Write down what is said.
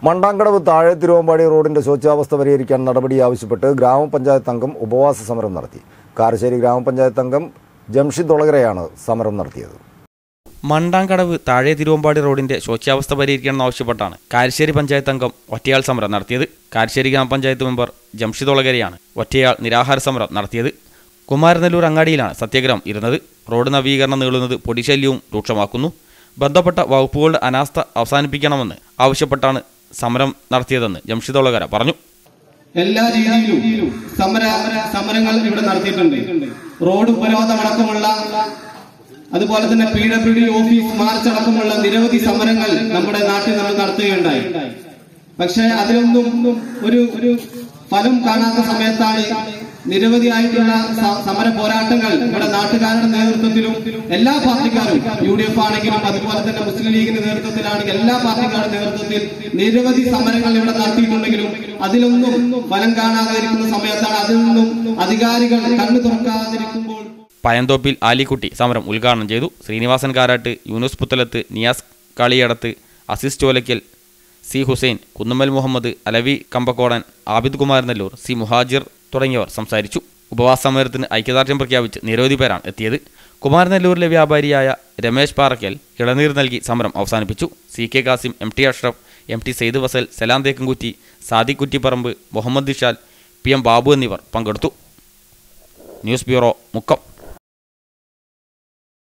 മണ്ടാങ്കടവ് താഴെ തിരുവമ്പാടി റോഡിന്റെ ശോച്യാവസ്ഥ പരിഹരിക്കാൻ നടപടി ആവശ്യപ്പെട്ട് ഗ്രാമപഞ്ചായത്ത് അംഗം ഉപവാസ സമരം നടത്തി കാരശ്ശേരി ഗ്രാമപഞ്ചായത്ത് അംഗം ജംഷിദ് ഒളകരയാണ് സമരം നടത്തിയത് മണ്ടാങ്കടവ് താഴെ തിരുവമ്പാടി റോഡിന്റെ ശോച്യാവസ്ഥ പരിഹരിക്കണമെന്നാവശ്യപ്പെട്ടാണ് കാരശ്ശേരി പഞ്ചായത്ത് അംഗം ഒറ്റയാൾ സമരം നടത്തിയത് കാരശ്ശേരി ഗ്രാമപഞ്ചായത്ത് മെമ്പർ ജംഷിദ് ഒളകരയാണ് ഒറ്റയാൾ നിരാഹാര സമരം നടത്തിയത് കുമാരനെല്ലൂർ അങ്ങാടിയിലാണ് സത്യാഗ്രഹം ഇരുന്നത് റോഡ് നവീകരണം നീളുന്നത് പൊടിശല്യവും രൂക്ഷമാക്കുന്നു ബന്ധപ്പെട്ട വകുപ്പുകളുടെ അനാസ്ഥ അവസാനിപ്പിക്കണമെന്ന് ആവശ്യപ്പെട്ടാണ് സമരം നടത്തിയതെന്ന് ജംഷിദ് ഒളകര പറഞ്ഞു എല്ലാ രീതിയിലും സമര സമരങ്ങൾ ഇവിടെ നടത്തിയിട്ടുണ്ട് റോഡ് ഉപരോധമടക്കമുള്ള അതുപോലെ തന്നെ P W D office march അടക്കമുള്ള നിരവധി സമരങ്ങൾ നമ്മുടെ നാട്ടിൽ നമ്മൾ നടത്തുകയുണ്ടായി പക്ഷെ അതിലൊന്നും ഒരു ഒരു ഫലം കാണാത്ത സമയത്താണ് നിരവധിയായിട്ടുള്ള സ- സമര പോരാട്ടങ്ങൾ ഇവിടെ നാട്ടുകാരുടെ നേതൃത്വത്തിലും എല്ലാ പാർട്ടിക്കാരും യു ഡി എഫ് ആണെങ്കിലും അതുപോലെ തന്നെ മുസ്ലിം ലീഗിന്റെ നേതൃത്വത്തിലാണെങ്കിൽ എല്ലാ പാർട്ടിക്കാരുടെ നേതൃത്വത്തിൽ നിരവധി സമരങ്ങൾ ഇവിടെ നടത്തിയിട്ടുണ്ടെങ്കിലും അതിലൊന്നും ഫലം കാണാതെ ഇരിക്കുന്ന സമയത്താണ് അതിൽ നിന്നും അധികാരികൾ കണ്ണു തുറക്കാതിരിക്കുമ്പോൾ പയന്തോപ്പിൽ ആലിക്കുട്ടി സമരം ഉദ്ഘാടനം ചെയ്തു ശ്രീനിവാസൻ കാരാട്ട് യൂനുസ് പുത്തലത്ത് നിയാസ് കാളിയടത്ത് അസിസ് ചോലയ്ക്കൽ സി ഹുസൈൻ കുന്നുമ്മൽ മുഹമ്മദ് അലവി കമ്പക്കോടൻ ആബിദ് കുമാർ നെല്ലൂർ സി മുഹാജിർ തുടങ്ങിയവർ സംസാരിച്ചു ഉപവാസ സമരത്തിന് ഐക്യദാർഢ്യം പ്രഖ്യാപിച്ച് നിരവധി പേരാണ് എത്തിയത് കുമാരനെല്ലൂരിലെ വ്യാപാരിയായ രമേശ് പാറക്കൽ ഇളനീർ നൽകി സമരം അവസാനിപ്പിച്ചു C K Kasim M T Ashraf M T Sayed Wasal Salam Thekkankutty Sadiq Kuttipparamba Muhammad Dishal P M Babu എന്നിവർ പങ്കെടുത്തു ന്യൂസ് ബ്യൂറോ മുക്കം